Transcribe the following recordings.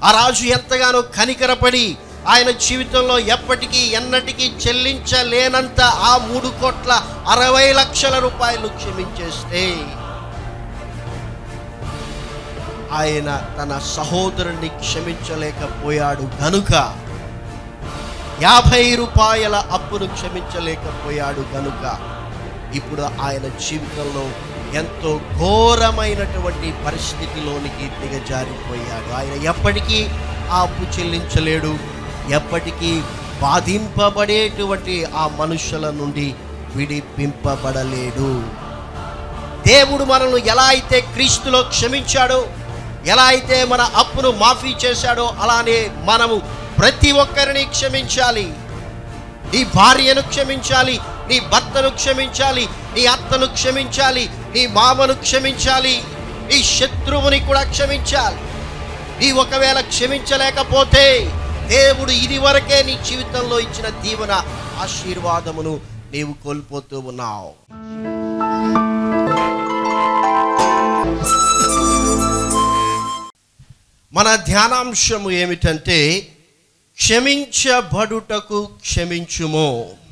ఆ రాజు ఎంతగానో కనికరపడి ఆయన జీవితంలో ఎప్పటికీ ఎన్నటికీ చెల్లించలేనంత ఆ మూడు కోట్ల అరవై లక్షల రూపాయలు క్షమించేస్తే ఆయన తన సహోదరుణ్ణి క్షమించలేకపోయాడు గనుక యాభై రూపాయల అప్పును క్షమించలేకపోయాడు గనుక ఇప్పుడు ఆయన జీవితంలో ఎంతో ఘోరమైనటువంటి పరిస్థితిలోనికి దిగజారిపోయాడు ఆయన ఎప్పటికీ ఆ అప్పు చెల్లించలేడు ఎప్పటికీ బాధింపబడేటువంటి ఆ మనుషుల నుండి విడిపింపబడలేడు దేవుడు మనల్ని ఎలా అయితే క్రీస్తులో క్షమించాడో ఎలా అయితే మన అప్పును మాఫీ చేశాడో అలానే మనము ప్రతి ఒక్కరిని క్షమించాలి నీ భార్యను క్షమించాలి నీ భర్తను క్షమించాలి నీ అత్తను క్షమించాలి నీ మామను క్షమించాలి నీ శత్రువుని కూడా క్షమించాలి నీ ఒకవేళ క్షమించలేకపోతే దేవుడు ఇది వరకే నీ జీవితంలో ఇచ్చిన దీవెన ఆశీర్వాదమును నీవు కోల్పోతూ ఉన్నావు మన ధ్యానాంశము ఏమిటంటే క్షమించబడుటకు క్షమించుము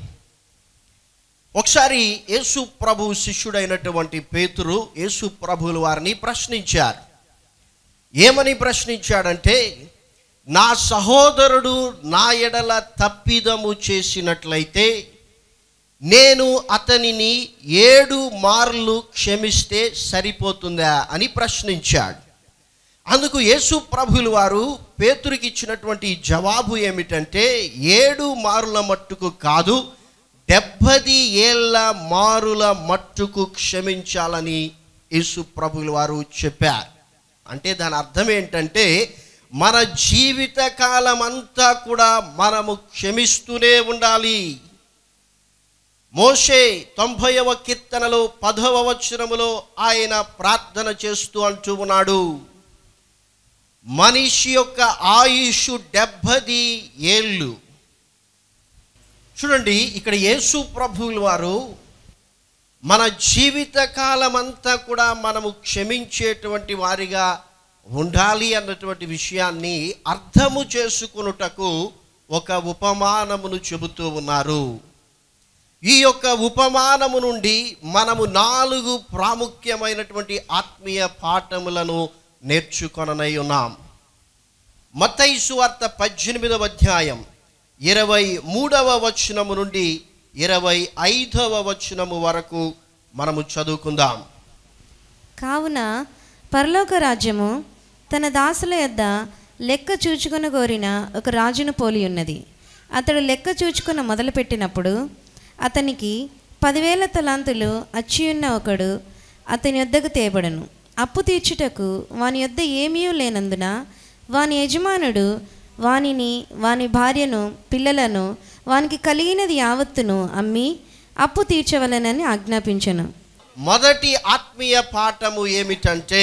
ఒకసారి యేసు ప్రభు శిష్యుడైనటువంటి పేతురు యేసు ప్రభువుల వారిని ప్రశ్నించారు ఏమని ప్రశ్నించాడంటే నా సహోదరుడు నా ఎడల తప్పిదము చేసినట్లయితే నేను అతనిని ఏడు మార్లు క్షమిస్తే సరిపోతుందా అని ప్రశ్నించాడు అందుకు యేసు ప్రభులు వారు పేతురికి ఇచ్చినటువంటి జవాబు ఏమిటంటే ఏడు మారుల మట్టుకు కాదు డెబ్బది ఏళ్ళ మారుల మట్టుకు క్షమించాలని యేసు ప్రభులు వారు చెప్పారు అంటే దాని అర్థం ఏంటంటే మన జీవిత కాలం అంతా కూడా మనము క్షమిస్తూనే ఉండాలి మోషే తొంభైవ కీర్తనలో పదవ వచనములో ఆయన ప్రార్థన చేస్తూ అంటూ ఉన్నాడు మనిషి యొక్క ఆయుష్ డెబ్బది ఏళ్ళు చూడండి ఇక్కడ యేసు ప్రభువుల వారు మన జీవిత కాలం అంతా కూడా మనము క్షమించేటువంటి వారిగా ఉండాలి అన్నటువంటి విషయాన్ని అర్థము చేసుకొనుటకు ఒక ఉపమానమును చెబుతూ ఉన్నారు ఈ యొక్క ఉపమానము నుండి మనము నాలుగు ప్రాముఖ్యమైనటువంటి ఆత్మీయ పాఠములను నేర్చుకొననై ఉన్నాం మత్తయి వార్త పద్దెనిమిదవ అధ్యాయం ఇరవై మూడవ వచనము నుండి ఇరవై ఐదవ వచనము వరకు మనము చదువుకుందాం కావున పరలోక రాజ్యము తన దాసుల యొద్ద లెక్క చూచుకుని కోరిన ఒక రాజును పోలి ఉన్నది అతడు లెక్క చూచుకున్న మొదలుపెట్టినప్పుడు అతనికి పదివేల తలాంతులు అచ్చియున్న ఒకడు అతని యొద్దకు తేబడను అప్పు తీర్చుటకు వాని యొద్ద ఏమీ లేనందున వాని యజమానుడు వానిని వాని భార్యను పిల్లలను వానికి కలిగినది యావత్తును అమ్మి అప్పు తీర్చవలనని ఆజ్ఞాపించను మొదటి ఆత్మీయ పాఠము ఏమిటంటే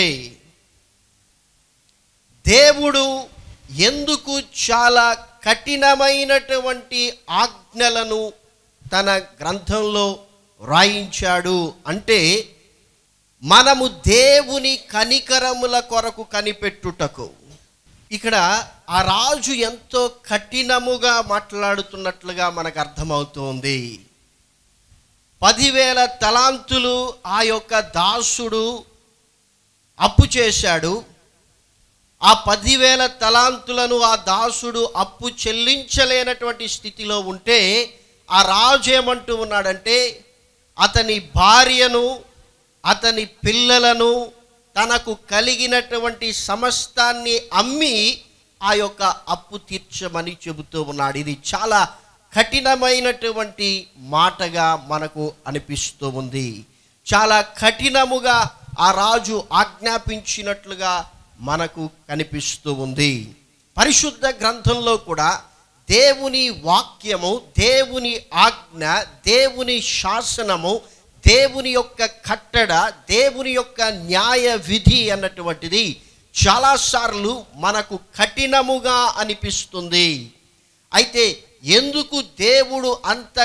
దేవుడు ఎందుకు చాలా కఠినమైనటువంటి ఆజ్ఞలను తన గ్రంథంలో రాయించాడు అంటే మనము దేవుని కనికరముల కొరకు కనిపెట్టుటకు ఇక్కడ ఆ రాజు ఎంతో కఠినముగా మాట్లాడుతున్నట్లుగా మనకు అర్థమవుతోంది పదివేల తలాంతులు ఆ యొక్క దాసుడు అప్పు చేశాడు ఆ పదివేల తలాంతులను ఆ దాసుడు అప్పు చెల్లించలేనటువంటి స్థితిలో ఉంటే ఆ రాజు ఏమంటూ ఉన్నాడంటే అతని భార్యను అతని పిల్లలను తనకు కలిగినటువంటి సమస్తాన్ని అమ్మి ఆ యొక్క అప్పు తీర్చమని చెబుతూ ఉన్నాడు ఇది చాలా కఠినమైనటువంటి మాటగా మనకు అనిపిస్తూ ఉంది చాలా కఠినముగా ఆ రాజు ఆజ్ఞాపించినట్లుగా మనకు కనిపిస్తూ ఉంది పరిశుద్ధ గ్రంథంలో కూడా దేవుని వాక్యము దేవుని ఆజ్ఞ దేవుని శాసనము దేవుని యొక్క కట్టడ దేవుని యొక్క న్యాయ విధి అన్నటువంటిది చాలాసార్లు మనకు కఠినముగా అనిపిస్తుంది అయితే ఎందుకు దేవుడు అంత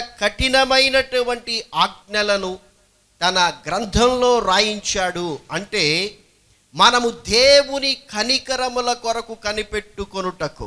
కఠినమైనటువంటి ఆజ్ఞలను తన గ్రంథంలో రాయించాడు అంటే మనము దేవుని కనికరముల కొరకు కనిపెట్టుకొనుటకు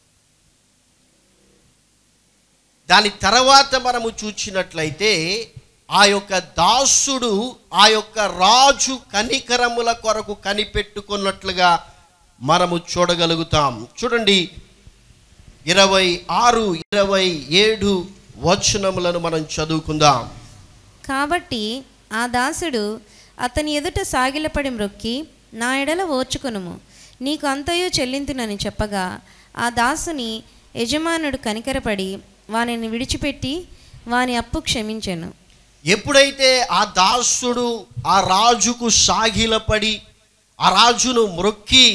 దాని తర్వాత మనము చూచినట్లయితే ఆ యొక్క దాసుడు ఆ యొక్క రాజు కనికరముల కొరకు కనిపెట్టుకున్నట్లుగా మనము చూడగలుగుతాం చూడండి ఇరవై ఆరు ఇరవై ఏడు వచనములను మనం చదువుకుందాం కాబట్టి ఆ దాసుడు అతని ఎదుట సాగిలపడి మ్రొక్కి నా ఎడల ఓర్చుకొనుము నీకు అంతయు చెల్లింతునని చెప్పగా ఆ దాసుని యజమానుడు కనికరపడి వానిని విడిచిపెట్టి వాని అప్పు క్షమించెను ఎప్పుడైతే ఆ దాసుడు ఆ రాజుకు సాగిలపడి ఆ రాజును మ్రొక్కి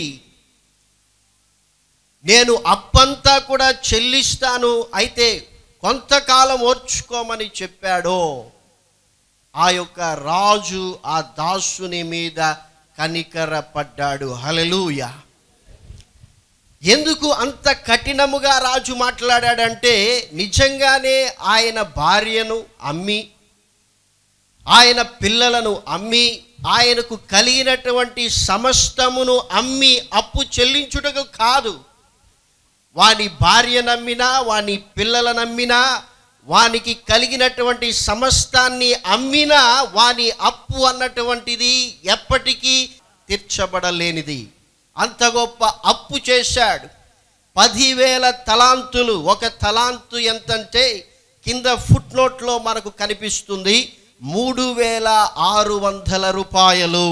నేను అప్పంతా కూడా చెల్లిస్తాను అయితే కొంతకాలం ఓర్చుకోమని చెప్పాడో ఆ యొక్క రాజు ఆ దాసుని మీద కనికరపడ్డాడు హలెలూయ ఎందుకు అంత కఠినముగా రాజు మాట్లాడాడంటే నిజంగానే ఆయన భార్యను అమ్మి ఆయన పిల్లలను అమ్మి ఆయనకు కలిగినటువంటి సమస్తమును అమ్మి అప్పు చెల్లించుటకు కాదు వాని భార్య నమ్మినా వాని పిల్లల నమ్మినా వానికి కలిగినటువంటి సమస్తాన్ని అమ్మినా వాని అప్పు అన్నటువంటిది ఎప్పటికీ తీర్చబడలేనిది అంత గొప్ప అప్పు చేశాడు పదివేల తలాంతులు ఒక తలాంతు ఎంతంటే కింద ఫుట్ నోట్లో మనకు కనిపిస్తుంది మూడు వేల ఆరు వందల రూపాయలు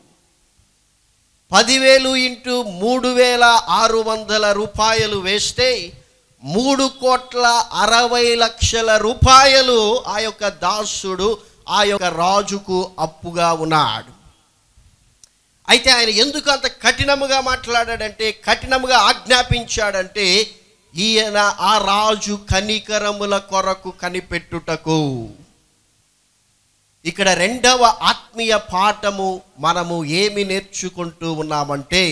పదివేలు ఇంటూ మూడు వేల ఆరు వందల రూపాయలు వేస్తే మూడు కోట్ల అరవై లక్షల రూపాయలు ఆ యొక్క దాసుడు ఆ యొక్క రాజుకు అప్పుగా ఉన్నాడు అయితే ఆయన ఎందుకు అంత కఠినముగా మాట్లాడాడంటే కఠినముగా ఆజ్ఞాపించాడంటే ఈయన ఆ రాజు కనికరముల కొరకు కనిపెట్టుటకు ఇక్కడ రెండవ ఆత్మీయ పాఠము మనము ఏమి నేర్చుకుంటూ ఉన్నామంటే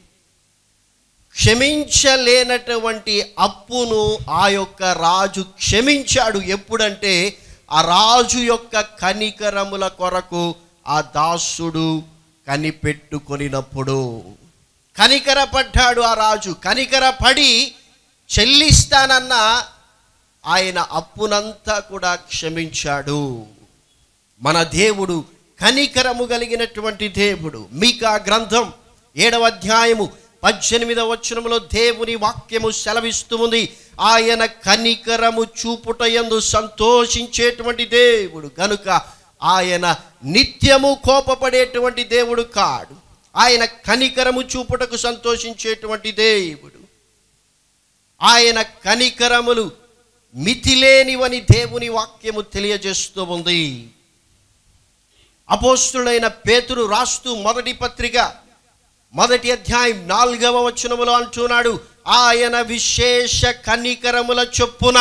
క్షమించలేనటువంటి అప్పును ఆ యొక్క రాజు క్షమించాడు ఎప్పుడంటే ఆ రాజు యొక్క కనికరముల కొరకు ఆ దాసుడు కనిపెట్టుకొనినప్పుడు కనికరపడ్డాడు ఆ రాజు కనికరపడి చెల్లిస్తానన్న ఆయన అప్పునంతా కూడా క్షమించాడు మన దేవుడు కనికరము కలిగినటువంటి దేవుడు మీకా గ్రంథం ఏడవ అధ్యాయము పద్దెనిమిదవ వచనములో దేవుని వాక్యము సెలవిస్తూ ఉంది ఆయన కనికరము చూపుట యందు సంతోషించేటువంటి దేవుడు గనుక ఆయన నిత్యము కోపపడేటువంటి దేవుడు కాడు ఆయన కనికరము చూపుటకు సంతోషించేటువంటి దేవుడు ఆయన కనికరములు మితిలేనివని దేవుని వాక్యము తెలియజేస్తూ ఉంది అపోస్తుడైన పేతురు రాస్తూ మొదటి పత్రిక మొదటి అధ్యాయం నాలుగవ వచనములో అంటున్నాడు ఆయన విశేష కనికరముల చొప్పున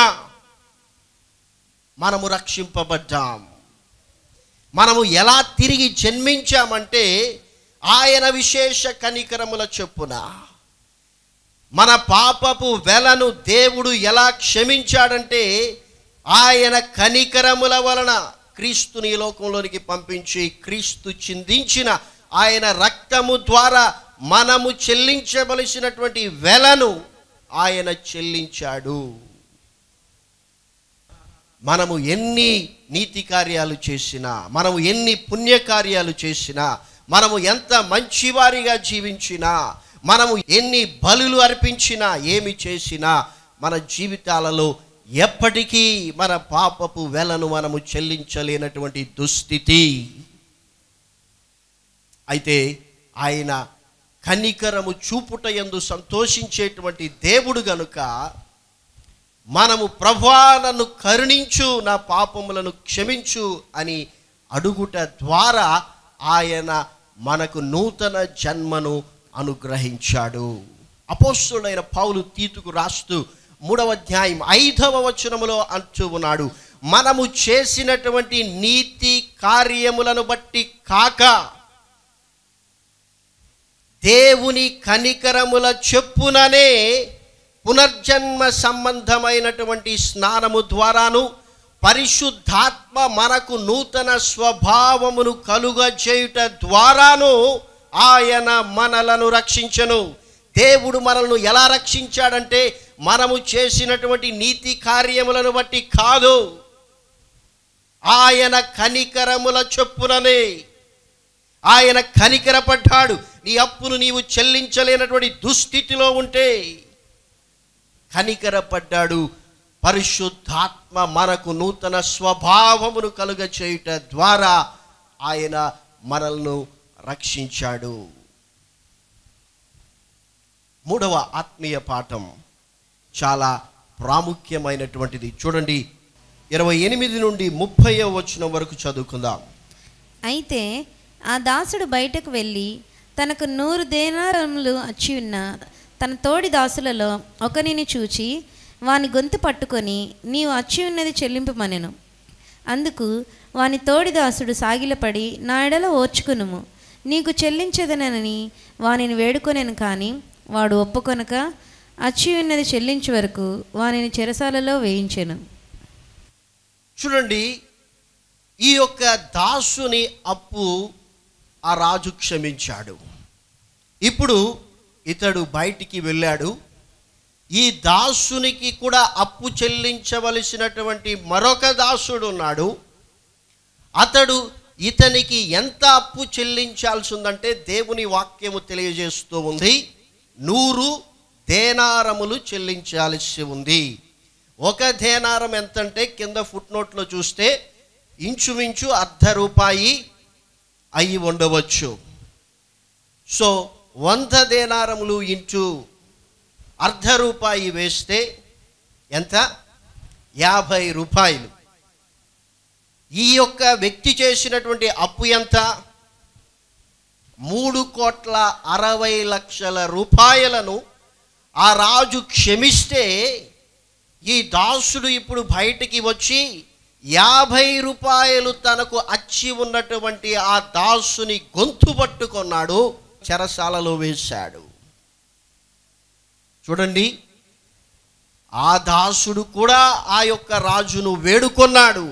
మనము రక్షింపబడ్డాం మనము ఎలా తిరిగి జన్మించామంటే ఆయన విశేష కనికరముల చొప్పున మన పాపపు వెలను దేవుడు ఎలా క్షమించాడంటే ఆయన కనికరముల వలన క్రీస్తుని ఈ లోకంలోనికి పంపించి క్రీస్తు చిందించిన ఆయన రక్తము ద్వారా మనము చెల్లించవలసినటువంటి వెలను ఆయన చెల్లించాడు మనము ఎన్ని నీతి కార్యాలు చేసినా మనము ఎన్ని పుణ్యకార్యాలు చేసినా మనము ఎంత మంచివారిగా జీవించినా మనము ఎన్ని బలులు అర్పించినా ఏమి చేసినా మన జీవితాలలో ఎప్పటికీ మన పాపపు వెలను మనము చెల్లించలేనటువంటి దుస్థితి అయితే ఆయన కనికరము చూపుట యందు సంతోషించేటువంటి దేవుడు గనుక మనము ప్రభా నన్ను కరుణించు నా పాపములను క్షమించు అని అడుగుట ద్వారా ఆయన మనకు నూతన జన్మను అనుగ్రహించాడు అపోస్తుడైన పౌలు తీతుకు రాస్తూ మూడవ అధ్యాయం ఐదవ వచనములో అంటూ ఉన్నాడు మనము చేసినటువంటి నీతి కార్యములను బట్టి కాక దేవుని కనికరముల చెప్పుననే పునర్జన్మ సంబంధమైనటువంటి స్నానము ద్వారాను పరిశుద్ధాత్మ మనకు నూతన స్వభావమును కలుగజేయుట ద్వారాను ఆయన మనలను రక్షించను దేవుడు మనల్ని ఎలా రక్షించాడంటే మనము చేసినటువంటి నీతి కార్యములను బట్టి కాదు ఆయన కనికరముల చొప్పుననే ఆయన కనికరపడ్డాడు నీ అప్పును నీవు చెల్లించలేనటువంటి దుస్థితిలో ఉంటే కనికరపడ్డాడు పరిశుద్ధాత్మ మనకు నూతన స్వభావమును కలుగ చేయుట ద్వారా ఆయన మనల్ని రక్షించాడు మూడవ ఆత్మీయ పాఠం చాలా ప్రాముఖ్యమైనటువంటిది చూడండి ఇరవై ఎనిమిది నుండి ముప్పై వచనం వరకు చదువుకుందాం అయితే ఆ దాసుడు బయటకు వెళ్ళి తనకు నూరు దేనారములు అచ్చి ఉన్న తన తోడి దాసులలో ఒకనిని చూచి వాని గొంతు పట్టుకొని నీవు అచ్చి ఉన్నది చెల్లింపమనెను అందుకు వాని తోడి దాసుడు సాగిలపడి నా ఎడల ఓర్చుకునుము నీకు చెల్లించదనని వానిని వేడుకొనెను కానీ వాడు ఒప్పుకొనక అచ్చి ఉన్నది చెల్లించే వరకు వానిని చెరసాలలో వేయించెను చూడండి ఈ యొక్క దాసుని అప్పు ఆ రాజు క్షమించాడు ఇప్పుడు ఇతడు బయటికి వెళ్ళాడు ఈ దాసునికి కూడా అప్పు చెల్లించవలసినటువంటి మరొక దాసుడు ఉన్నాడు అతడు ఇతనికి ఎంత అప్పు చెల్లించాల్సి ఉందంటే దేవుని వాక్యము తెలియజేస్తూ ఉంది నూరు దేనారములు చెల్లించాల్సి ఉంది ఒక దేనారం ఎంతంటే కింద ఫుట్ నోట్లో చూస్తే ఇంచుమించు అర్ధ రూపాయి అయి ఉండవచ్చు సో వంద దేనారములు ఇంటూ అర్ధ రూపాయి వేస్తే ఎంత యాభై రూపాయలు ఈ యొక్క వ్యక్తి చేసినటువంటి అప్పు ఎంత మూడు కోట్ల అరవై లక్షల రూపాయలను ఆ రాజు క్షమిస్తే ఈ దాసుడు ఇప్పుడు బయటికి వచ్చి యాభై రూపాయలు తనకు అచ్చి ఉన్నటువంటి ఆ దాసుని గొంతు పట్టుకున్నాడు చెరసాలలో వేశాడు చూడండి ఆ దాసుడు కూడా ఆ యొక్క రాజును వేడుకొన్నాడు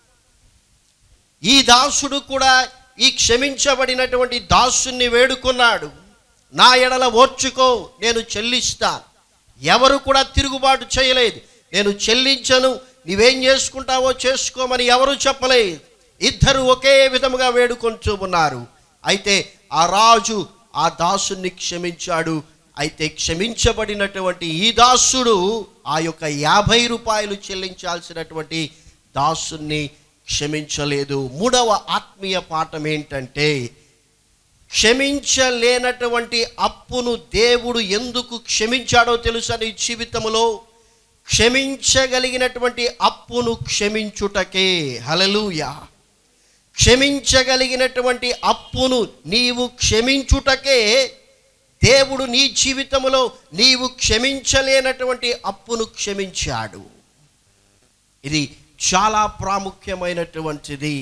ఈ దాసుడు కూడా ఈ క్షమించబడినటువంటి దాసుని వేడుకున్నాడు నా ఎడల ఓర్చుకో నేను చెల్లిస్తాను ఎవరు కూడా తిరుగుబాటు చేయలేదు నేను చెల్లించను నీవేం చేసుకుంటావో చేసుకోమని ఎవరు చెప్పలేదు ఇద్దరు ఒకే విధముగా వేడుకుంటూ ఉన్నారు అయితే ఆ రాజు ఆ దాసుని క్షమించాడు అయితే క్షమించబడినటువంటి ఈ దాసుడు ఆ యొక్క యాభై రూపాయలు చెల్లించాల్సినటువంటి దాసుని క్షమించలేదు మూడవ ఆత్మీయ పాఠం ఏంటంటే క్షమించలేనటువంటి అప్పును దేవుడు ఎందుకు క్షమించాడో తెలుసా నీ జీవితంలో క్షమించగలిగినటువంటి అప్పును క్షమించుటకే హలలుయా క్షమించగలిగినటువంటి అప్పును నీవు క్షమించుటకే దేవుడు నీ జీవితంలో నీవు క్షమించలేనటువంటి అప్పును క్షమించాడు ఇది చాలా ప్రాముఖ్యమైనటువంటిది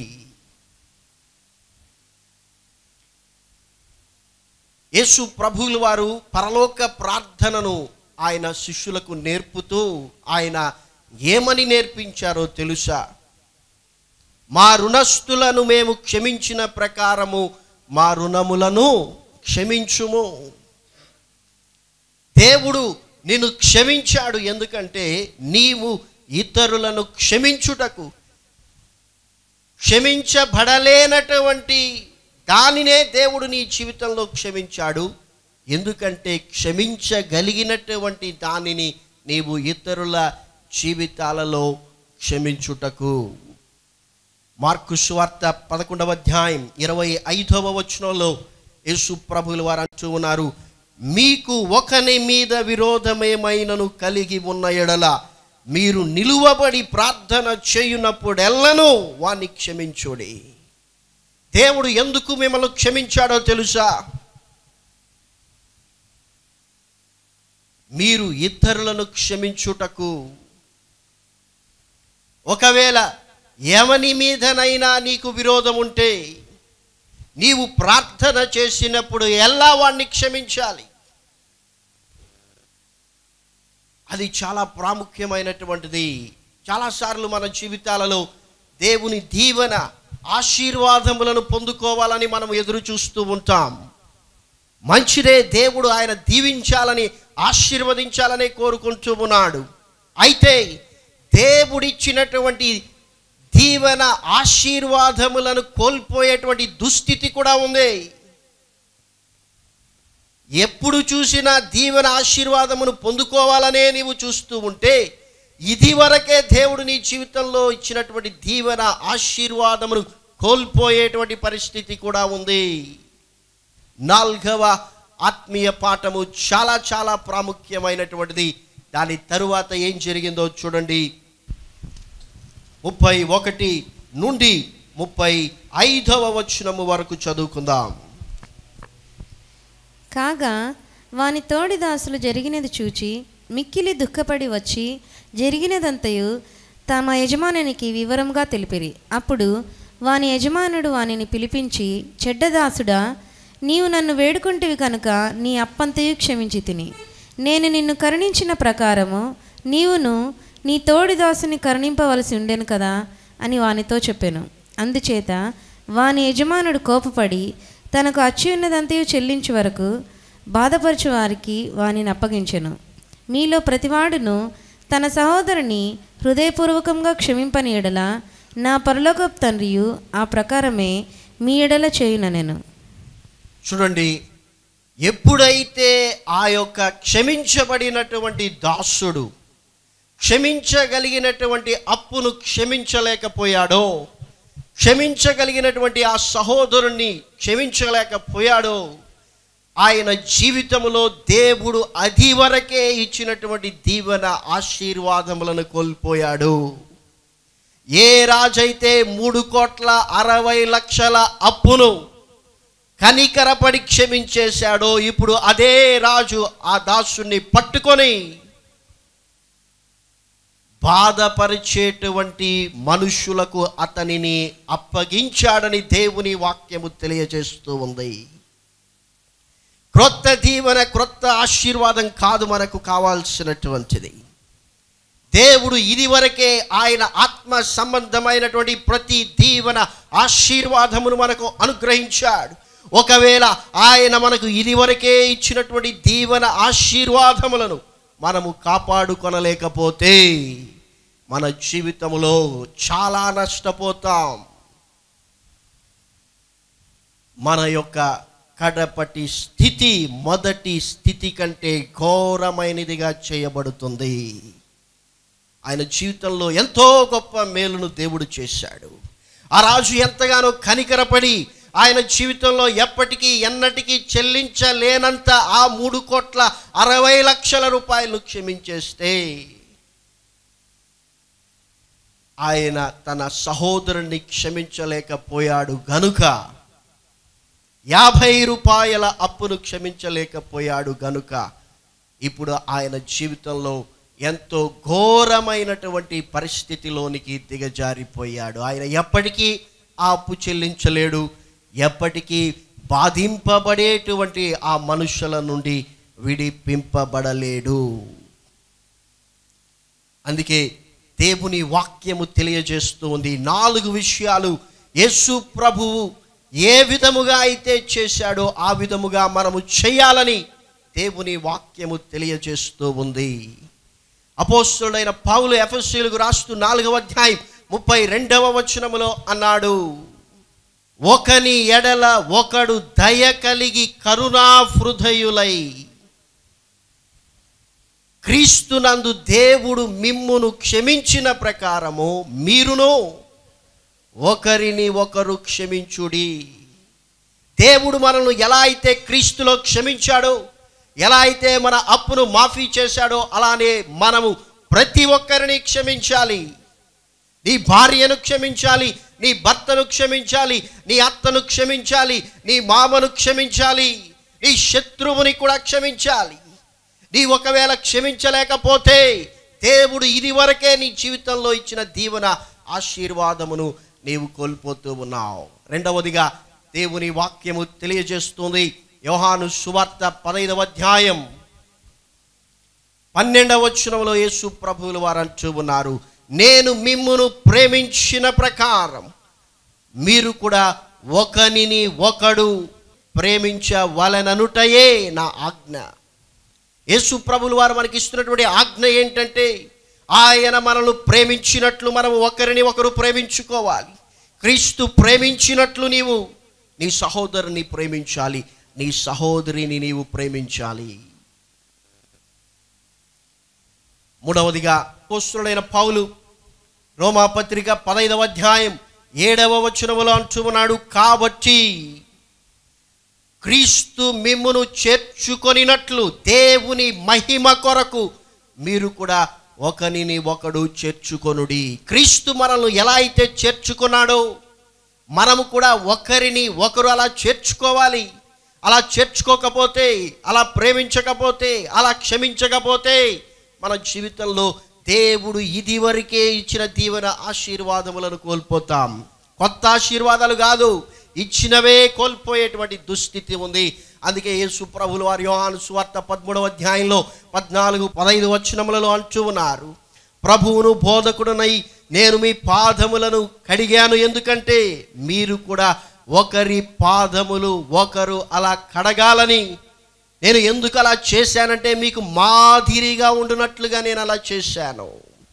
యేసు ప్రభువుల వారు పరలోక ప్రార్థనను ఆయన శిష్యులకు నేర్పుతూ ఆయన ఏమని నేర్పించారో తెలుసా మా రుణస్థులను మేము క్షమించిన ప్రకారము మా రుణములను క్షమించుము దేవుడు నిన్ను క్షమించాడు ఎందుకంటే నీవు ఇతరులను క్షమించుటకు క్షమించబడలేనటువంటి దానినే దేవుడు నీ జీవితంలో క్షమించాడు ఎందుకంటే క్షమించగలిగినటువంటి దానిని నీవు ఇతరుల జీవితాలలో క్షమించుటకు మార్కు సువార్త పదకొండవ అధ్యాయం ఇరవై ఐదవ వచనంలో యేసు ప్రభువుల వారు అంటూ ఉన్నారు మీకు ఒకని మీద విరోధమేమైనను కలిగి ఉన్న ఎడల మీరు నిలువబడి ప్రార్థన చేయునప్పుడెల్లను వాణ్ణి క్షమించుడి దేవుడు ఎందుకు మిమ్మల్ని క్షమించాడో తెలుసా మీరు ఇతరులను క్షమించుటకు ఒకవేళ ఎవని మీదనైనా నీకు విరోధం ఉంటే నీవు ప్రార్థన చేసినప్పుడు ఎలా వాణ్ణి క్షమించాలి అది చాలా ప్రాముఖ్యమైనటువంటిది చాలాసార్లు మన జీవితాలలో దేవుని దీవెన ఆశీర్వాదములను పొందుకోవాలని మనం ఎదురు చూస్తూ ఉంటాం మంచిదే దేవుడు ఆయన దీవించాలని ఆశీర్వదించాలని కోరుకుంటూ ఉన్నాడు అయితే దేవుడిచ్చినటువంటి దీవెన ఆశీర్వాదములను కోల్పోయేటువంటి దుస్థితి కూడా ఉంది ఎప్పుడు చూసినా దీవెన ఆశీర్వాదమును పొందుకోవాలనే నీవు చూస్తూ ఉంటే ఇది వరకే దేవుడు నీ జీవితంలో ఇచ్చినటువంటి దీవెన ఆశీర్వాదమును కోల్పోయేటువంటి పరిస్థితి కూడా ఉంది నాల్గవ ఆత్మీయ పాఠము చాలా చాలా ప్రాముఖ్యమైనటువంటిది దాని తరువాత ఏం జరిగిందో చూడండి ముప్పై ఒకటి నుండి ముప్పై ఐదవ వచనము వరకు చదువుకుందాం కాగా వాని తోడి దాసులు జరిగినది చూచి మిక్కిలి దుఃఖపడి వచ్చి జరిగినదంతయు తమ యజమానునికి వివరముగా తెలిపిరి అప్పుడు వాని యజమానుడు వానిని పిలిపించి చెడ్డదాసుడా నీవు నన్ను వేడుకుంటివి కనుక నీ అప్పంతయు క్షమించి తిని నేను నిన్ను కరుణించిన ప్రకారము నీవును నీ తోడి దాసుని కరుణింపవలసి ఉండెను కదా అని వానితో చెప్పాను అందుచేత వాని యజమానుడు కోపపడి తనకు అచ్చి ఉన్నదంతయు చెల్లించు వరకు బాధపరచు వారికి వానిని అప్పగించెను మీలో ప్రతివాడును తన సహోదరుని హృదయపూర్వకంగా క్షమింపని ఎడల నా పరలోకపు తండ్రియు ఆ ప్రకారమే మీ ఎడల చేయుననెను చూడండి ఎప్పుడైతే ఆ యొక్క క్షమించబడినటువంటి దాసుడు క్షమించగలిగినటువంటి అప్పును క్షమించలేకపోయాడో క్షమించగలిగినటువంటి ఆ సహోదరుణ్ణి క్షమించలేకపోయాడో ఆయన జీవితంలో దేవుడు అది వరకే ఇచ్చినటువంటి దీవెన ఆశీర్వాదములను కోల్పోయాడు ఏ రాజైతే మూడు కోట్ల అరవై లక్షల అప్పును కనికరపడి క్షమించేశాడో ఇప్పుడు అదే రాజు ఆ దాసుని పట్టుకొని బాధపరిచేటువంటి మనుషులకు అతనిని అప్పగించాడని దేవుని వాక్యము తెలియజేస్తూ ఉంది క్రొత్త దీవెన క్రొత్త ఆశీర్వాదం కాదు మనకు కావాల్సినటువంటిది దేవుడు ఇదివరకే ఆయన ఆత్మ సంబంధమైనటువంటి ప్రతి దీవెన ఆశీర్వాదమును మనకు అనుగ్రహించాడు ఒకవేళ ఆయన మనకు ఇదివరకే ఇచ్చినటువంటి దీవెన ఆశీర్వాదములను మనము కాపాడుకొనలేకపోతే మన జీవితంలో చాలా నష్టపోతాం మన యొక్క కడపటి స్థితి మొదటి స్థితి కంటే ఘోరమైనదిగా చేయబడుతుంది ఆయన జీవితంలో ఎంతో గొప్ప మేలును దేవుడు చేశాడు ఆ రాజు ఎంతగానో కనికరపడి ఆయన జీవితంలో ఎప్పటికీ ఎన్నటికీ చెల్లించలేనంత ఆ మూడు కోట్ల అరవై లక్షల రూపాయలు క్షమించేస్తే ఆయన తన సహోదరుని క్షమించలేకపోయాడు గనుక యాభై రూపాయల అప్పును క్షమించలేకపోయాడు గనుక ఇప్పుడు ఆయన జీవితంలో ఎంతో ఘోరమైనటువంటి పరిస్థితిలోనికి దిగజారిపోయాడు ఆయన ఎప్పటికీ ఆ అప్పు చెల్లించలేడు ఎప్పటికీ బాధింపబడేటువంటి ఆ మనుషుల నుండి విడిపింపబడలేడు అందుకే దేవుని వాక్యము తెలియజేస్తూ ఉంది నాలుగు విషయాలు యేసు ప్రభువు ఏ విధముగా అయితే చేశాడో ఆ విధముగా మనము చేయాలని దేవుని వాక్యము తెలియజేస్తూ ఉంది అపోస్తుడైన పౌలు ఎఫ్ఎస్సీలకు రాస్తూ నాలుగవ అధ్యాయం ముప్పై రెండవ వచనములో అన్నాడు ఒకని ఎడల ఒకడు దయ కలిగి కరుణా హృదయులై క్రీస్తునందు దేవుడు మిమ్మును క్షమించిన ప్రకారము మీరును ఒకరిని ఒకరు క్షమించుడి దేవుడు మనల్ని ఎలా అయితే క్రీస్తులో క్షమించాడో ఎలా అయితే మన అప్పును మాఫీ చేశాడో అలానే మనము ప్రతి ఒక్కరిని క్షమించాలి నీ భార్యను క్షమించాలి నీ భర్తను క్షమించాలి నీ అత్తను క్షమించాలి నీ మామను క్షమించాలి నీ శత్రువుని కూడా క్షమించాలి నీ ఒకవేళ క్షమించలేకపోతే దేవుడు ఇది వరకే నీ జీవితంలో ఇచ్చిన దీవెన ఆశీర్వాదమును నీవు కోల్పోతూ ఉన్నావు రెండవదిగా దేవుని వాక్యము తెలియజేస్తుంది యోహాను సువార్త పదైదవ అధ్యాయం పన్నెండవ వచనంలో యేసు ప్రభువులు వారు అంటూ ఉన్నారు నేను మిమ్మును ప్రేమించిన ప్రకారం మీరు కూడా ఒకనిని ఒకడు ప్రేమించవలననుటయే నా ఆజ్ఞ యేసు ప్రభులు వారు మనకి ఇస్తున్నటువంటి ఆజ్ఞ ఏంటంటే ఆయన మనల్ని ప్రేమించినట్లు మనం ఒకరిని ఒకరు ప్రేమించుకోవాలి క్రీస్తు ప్రేమించినట్లు నీవు నీ సహోదరుని ప్రేమించాలి నీ సహోదరిని నీవు ప్రేమించాలి మూడవదిగా పోస్తుడైన పౌలు రోమాపత్రిక పదైదవ అధ్యాయం ఏడవ వచనములో అంటున్నాడు కాబట్టి క్రీస్తు మిమ్మును చేర్చుకొనినట్లు దేవుని మహిమ కొరకు మీరు కూడా ఒకనిని ఒకడు చేర్చుకొనుడి క్రీస్తు మనల్ని ఎలా అయితే చేర్చుకున్నాడో మనము కూడా ఒకరిని ఒకరు అలా చేర్చుకోవాలి అలా చేర్చుకోకపోతే అలా ప్రేమించకపోతే అలా క్షమించకపోతే మన జీవితంలో దేవుడు ఇదివరకే ఇచ్చిన దీవెన ఆశీర్వాదములను కోల్పోతాం కొత్త ఆశీర్వాదాలు కాదు ఇచ్చినవే కోల్పోయేటువంటి దుస్థితి ఉంది అందుకే యేసు ప్రభులు వారి యోహాను సువార్త పదమూడవ అధ్యాయంలో పద్నాలుగు పదహైదు వచనములలో అంటూ ఉన్నారు ప్రభువును బోధకుడునై నేను మీ పాదములను కడిగాను ఎందుకంటే మీరు కూడా ఒకరి పాదములు ఒకరు అలా కడగాలని నేను ఎందుకు అలా చేశానంటే మీకు మాదిరిగా ఉండునట్లుగా నేను అలా చేశాను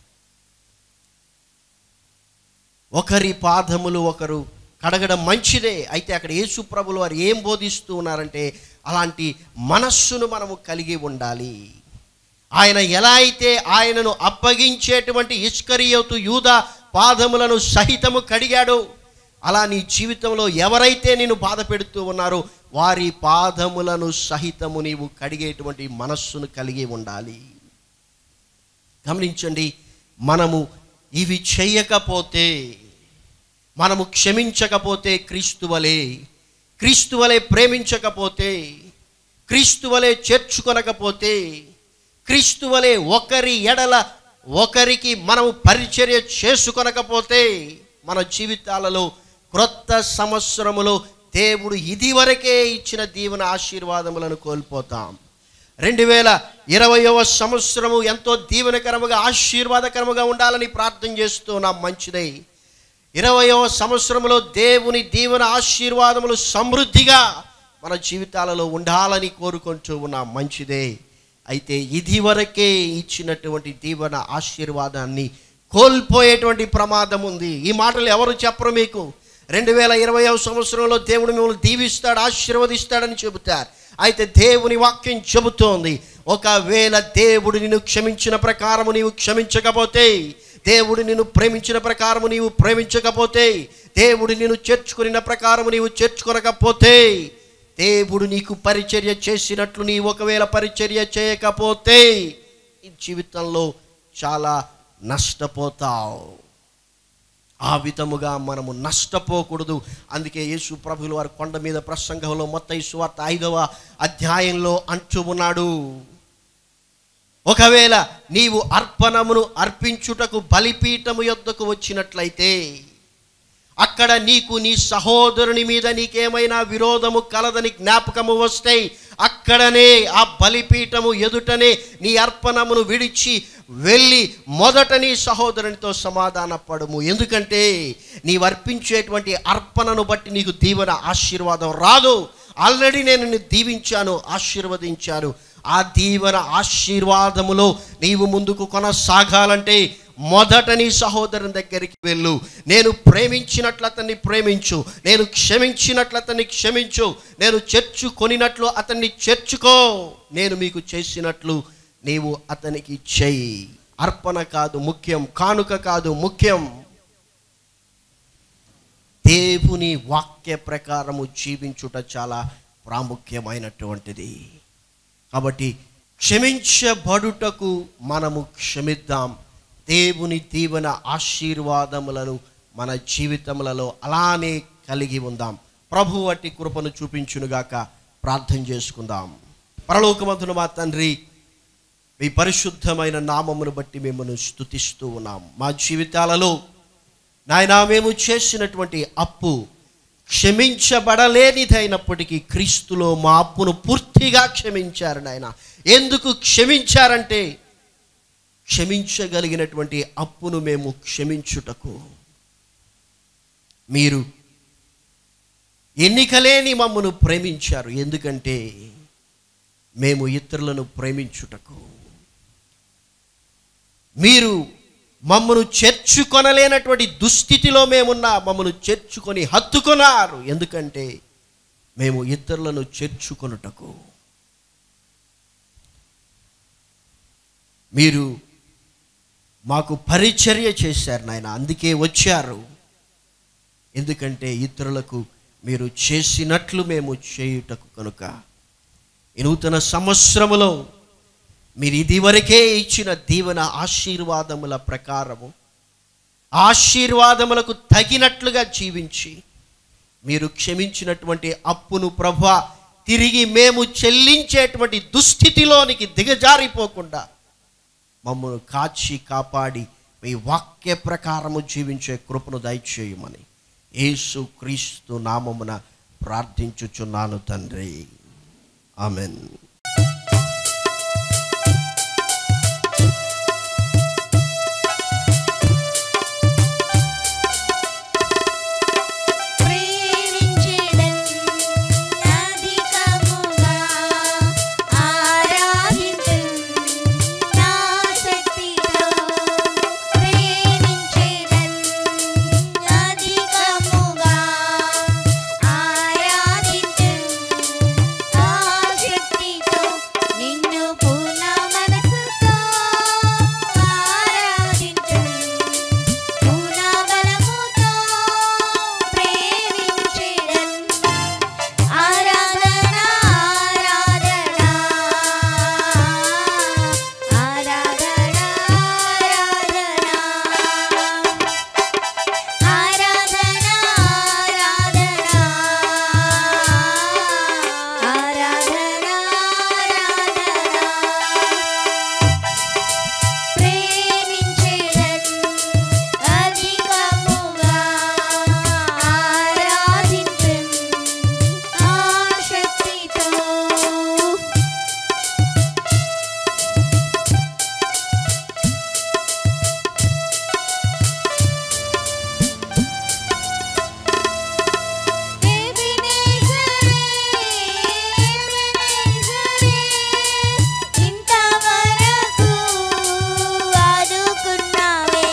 ఒకరి పాదములు ఒకరు కడగడం మంచిదే అయితే అక్కడ యేసు ప్రభులు వారు ఏం బోధిస్తూ ఉన్నారంటే అలాంటి మనస్సును మనము కలిగి ఉండాలి ఆయన ఎలా అయితే ఆయనను అప్పగించేటువంటి ఇస్కరియోతు యూద పాదములను సహితము కడిగాడో అలా నీ జీవితంలో ఎవరైతే నేను బాధ పెడుతూ ఉన్నారో వారి పాదములను సహితము నీవు కడిగేటువంటి మనస్సును కలిగి ఉండాలి గమనించండి మనము ఇవి చేయకపోతే మనము క్షమించకపోతే క్రీస్తు వలె క్రీస్తు వలె ప్రేమించకపోతే క్రీస్తు వలె చేర్చుకొనకపోతే క్రీస్తు వలె ఒకరి ఎడల ఒకరికి మనము పరిచర్య చేసుకొనకపోతే మన జీవితాలలో క్రొత్త సంవత్సరములో దేవుడు ఇదివరకే ఇచ్చిన దీవెన ఆశీర్వాదములను కోల్పోతాం రెండు వేల ఇరవయవ సంవత్సరము ఎంతో దీవెనకరముగా ఆశీర్వాదకరముగా ఉండాలని ప్రార్థన చేస్తున్నాం మంచిదై ఇరవయవ సంవత్సరంలో దేవుని దీవెన ఆశీర్వాదములు సమృద్ధిగా మన జీవితాలలో ఉండాలని కోరుకుంటూ ఉన్నాం మంచిదే అయితే ఇది వరకే ఇచ్చినటువంటి దీవెన ఆశీర్వాదాన్ని కోల్పోయేటువంటి ప్రమాదం ఉంది ఈ మాటలు ఎవరు చెప్పరు మీకు రెండు వేల ఇరవైవ సంవత్సరంలో దేవుడు మిమ్మల్ని దీవిస్తాడు ఆశీర్వదిస్తాడని చెబుతారు అయితే దేవుని వాక్యం చెబుతోంది ఒకవేళ దేవుడు నిన్ను క్షమించిన ప్రకారము నీవు క్షమించకపోతే దేవుడు నిన్ను ప్రేమించిన ప్రకారము నీవు ప్రేమించకపోతే దేవుడు నిన్ను చేర్చుకున్న ప్రకారము నీవు చేర్చుకొనకపోతే దేవుడు నీకు పరిచర్య చేసినట్లు నీవు ఒకవేళ పరిచర్య చేయకపోతే ఈ జీవితంలో చాలా నష్టపోతావు ఆ విధముగా మనము నష్టపోకూడదు అందుకే యేసు ప్రభులు వారి కొండ మీద ప్రసంగంలో మొత్తం సువార్త ఐదవ అధ్యాయంలో అంటూ ఉన్నాడు ఒకవేళ నీవు అర్పణమును అర్పించుటకు బలిపీఠము యొద్దకు వచ్చినట్లయితే అక్కడ నీకు నీ సహోదరుని మీద నీకేమైనా విరోధము కలదని జ్ఞాపకము వస్తే అక్కడనే ఆ బలిపీఠము ఎదుటనే నీ అర్పణమును విడిచి వెళ్ళి మొదట నీ సహోదరునితో సమాధానపడము ఎందుకంటే నీవు అర్పించేటువంటి అర్పణను బట్టి నీకు దీవెన ఆశీర్వాదం రాదు ఆల్రెడీ నేను నిన్ను దీవించాను ఆశీర్వదించాను ఆ దీవెన ఆశీర్వాదములో నీవు ముందుకు కొనసాగాలంటే మొదట నీ సహోదరుని దగ్గరికి వెళ్ళు నేను ప్రేమించినట్లు అతన్ని ప్రేమించు నేను క్షమించినట్లు అతన్ని క్షమించు నేను చేర్చుకొనినట్లు అతన్ని చేర్చుకో నేను మీకు చేసినట్లు నీవు అతనికి చెయ్యి అర్పణ కాదు ముఖ్యం కానుక కాదు ముఖ్యం దేవుని వాక్య ప్రకారము జీవించుట చాలా ప్రాముఖ్యమైనటువంటిది కాబట్టి క్షమించబడుటకు మనము క్షమిద్దాం దేవుని దీవెన ఆశీర్వాదములను మన జీవితములలో అలానే కలిగి ఉందాం ప్రభు అట్టి కృపను చూపించునుగాక ప్రార్థన చేసుకుందాం పరలోకమంతున మా తండ్రి మీ పరిశుద్ధమైన నామమును బట్టి మిమ్మల్ని స్తుతిస్తూ ఉన్నాం మా జీవితాలలో నాయన మేము చేసినటువంటి అప్పు క్షమించబడలేనిదైనప్పటికీ క్రీస్తులో మా అప్పును పూర్తిగా క్షమించారు నాయన ఎందుకు క్షమించారంటే క్షమించగలిగినటువంటి అప్పును మేము క్షమించుటకు మీరు ఎన్నికలేని మమ్మను ప్రేమించారు ఎందుకంటే మేము ఇతరులను ప్రేమించుటకు మీరు మమ్మను చేర్చుకొనలేనటువంటి దుస్థితిలో మేమున్నా మమ్మను చేర్చుకొని హత్తుకొన్నారు ఎందుకంటే మేము ఇతరులను చేర్చుకొనుటకు మీరు మాకు పరిచర్య చేశారు నాయన అందుకే వచ్చారు ఎందుకంటే ఇతరులకు మీరు చేసినట్లు మేము చేయుటకు కనుక ఈ నూతన సంవత్సరములో మీరు ఇదివరకే ఇచ్చిన దీవెన ఆశీర్వాదముల ప్రకారము ఆశీర్వాదములకు తగినట్లుగా జీవించి మీరు క్షమించినటువంటి అప్పును ప్రభా తిరిగి మేము చెల్లించేటువంటి దుస్థితిలోనికి దిగజారిపోకుండా మమ్మల్ని కాచి కాపాడి మీ వాక్య ప్రకారము జీవించే కృపను దయచేయమని యేసు క్రీస్తు నామమున ప్రార్థించుచున్నాను తండ్రి ఆమెన్ ప్రేమించెదన్ అధికముగా ఆరాధింతున్ నా శక్తితో ప్రేమించెదన్ అధికముగా ఆరాధింతున్ నా శక్తితో నిన్ను పూర్ణ మనసుతో ఆరాధింతున్ పూర్ణ బలముతో ప్రేమించెదన్ ఆరాధన ఆరాధన ఆరాధన ఆరాధన ఆరాధన ఆరాధన ప్రేమించెదన్ అధికముగా ఆరాధించెన్ ఆశక్తితో ఇంతవరకు ఆదుకున్నావే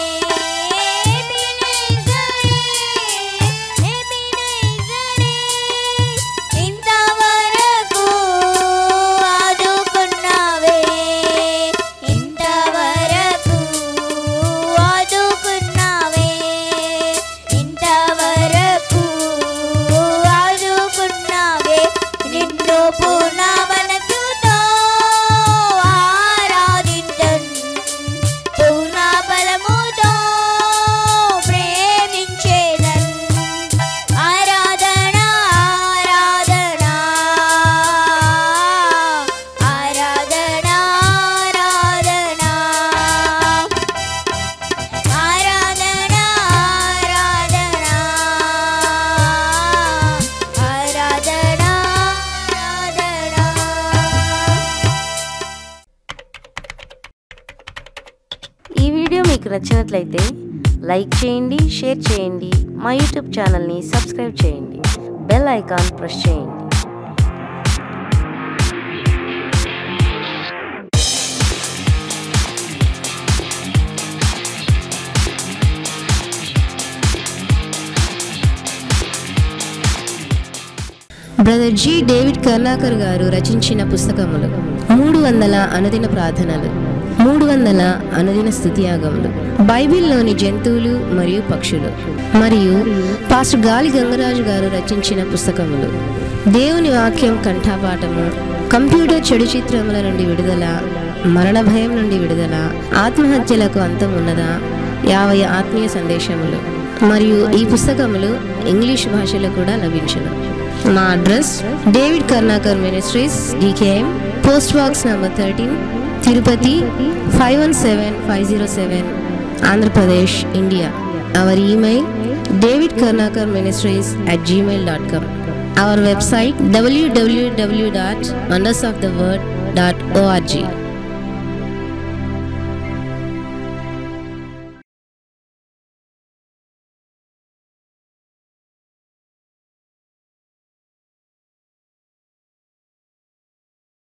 ఇంతవరకు ఆదుకున్నావే ఇంతవరకు ఆదుకున్నావే ఇంతవరకు ఆదుకున్నావే నిన్ను పూర్ణ మనసుతో ఆరాధించన్ పూర్ణ బలముతో ప్రేమించేదన్ ఆరాధన ఆరాధన ఆరాధన ఆరాధన ఆరాధన ఆరాధన ఆరాధన ఈ వీడియో మీకు నచ్చినట్లయితే లైక్ చేయండి షేర్ చేయండి మా యూట్యూబ్ ఛానల్ని సబ్స్క్రైబ్ చేయండి బెల్ ఐకాన్ ప్రెస్ చేయండి brother G David Karnakar garu రచించిన పుస్తకములు మూడు వందల అనుదిన ప్రార్థనలు మూడు వందల అనుదిన స్థుతియాగములు బైబిల్లోని జంతువులు మరియు పక్షులు మరియు పాస్టర్ గాలి గంగరాజు గారు రచించిన పుస్తకములు దేవుని వాక్యం కంఠపాఠము కంప్యూటర్ చెడు చిత్రముల నుండి విడుదల మరణ భయం నుండి విడుదల ఆత్మహత్యలకు అంతం ఉన్నదా యాభై ఆత్మీయ సందేశములు మరియు ఈ పుస్తకములు ఇంగ్లీష్ భాషలో కూడా లభించును మా address David Karnakar ministries DKM post box number thirteen Tirupati five one seven five zero seven Andhra Pradesh India our email David Karnakar ministries at Gmail dot com our website WWW dot wonders of the word dot ORG